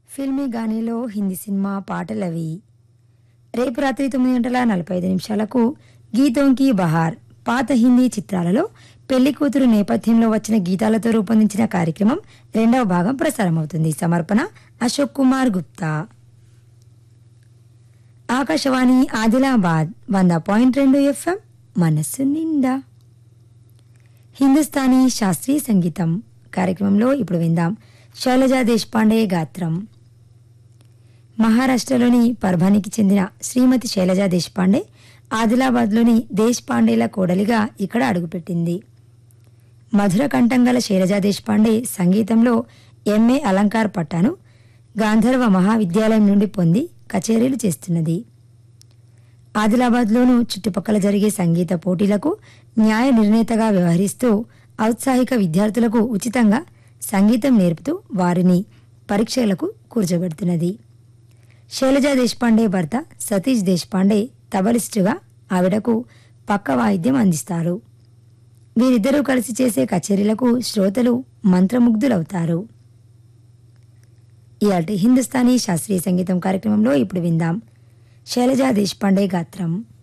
ఫిల్మీ గానీలో హిందీ సినిమా పాటలవి రేపు రాత్రి తొమ్మిది గంటల నలభై ఐదు నిమిషాలకు గీతోంకి బహార్ పాత హిందీ చిత్రాలలో పెళ్లి కూతురు నేపథ్యంలో వచ్చిన గీతాలతో రూపొందించిన కార్యక్రమం రెండవ భాగం ప్రసారమవుతుంది సమర్పణ అశోక్ కుమార్ గుప్తా ఆకాశవాణి ఆదిలాబాద్ వంద పాయింట్ రెండు ఎఫ్ఎం మనస్సు నిండా హిందుస్థానీ శాస్త్రీయ సంగీతం కార్యక్రమంలో ఇప్పుడు విందాం శైలజా దేశపాండే గాత్రం మహారాష్ట్రలోని పర్భానికి చెందిన శ్రీమతి శైలజా దేశపాండే ఆదిలాబాద్లోని దేశపాండేల కోడలిగా ఇక్కడ అడుగుపెట్టింది మధుర కంఠం గల శైలజా దేశపాండే సంగీతంలో ఎంఏ అలంకార్ పట్టాను గాంధర్వ మహావిద్యాలయం నుండి పొంది కచేరీలు చేస్తున్నది ఆదిలాబాద్లోనూ చుట్టుపక్కల జరిగే సంగీత పోటీలకు న్యాయ నిర్ణేతగా వ్యవహరిస్తూ ఔత్సాహిక విద్యార్థులకు ఉచితంగా సంగీతం నేర్పుతూ వారిని పరీక్షలకు కూర్చోబెడుతున్నది శైలజా దేశపాండే భర్త సతీష్ దేశపాండే తబలిస్టుగా ఆవిడకు పక్క వాయిద్యం అందిస్తారు వీరిద్దరూ కలిసి చేసే కచేరీలకు శ్రోతలు మంత్రముగ్ధులవుతారు ఇయాటి హిందుస్థానీ శాస్త్రీయ సంగీతం కార్యక్రమంలో ఇప్పుడు విందాం శైలజా దేశపాండే గాత్రం